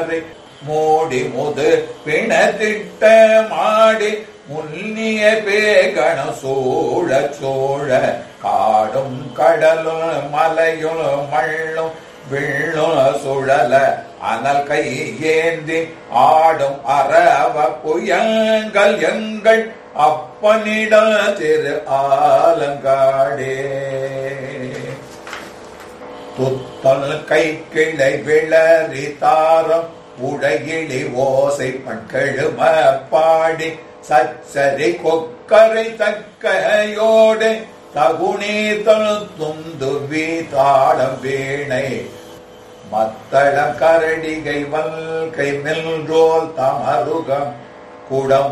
மறை மூடி முது பிணத்திட்ட மாடி முன்னிய பேகண சூழ சூழ காடும் கடலும் மலையும் மள்ளும் விள்ளும் சுழல அனல் கை ஏந்தி ஆடும் அரவ புயங்கள் எங்கள் அப்பனிட திரு ஆலங்காடே துத்தல் கை கிளை விளறி தாரம் உடையிலி ஓசை பட்கெழும பாடி சச்சரி கொக்கரை தக்கையோடு தகுநீதல் துந்து வீதாளம் வீணை மத்தள கரடிகை வல்கை மெல்றோல் தமருகம் குடம்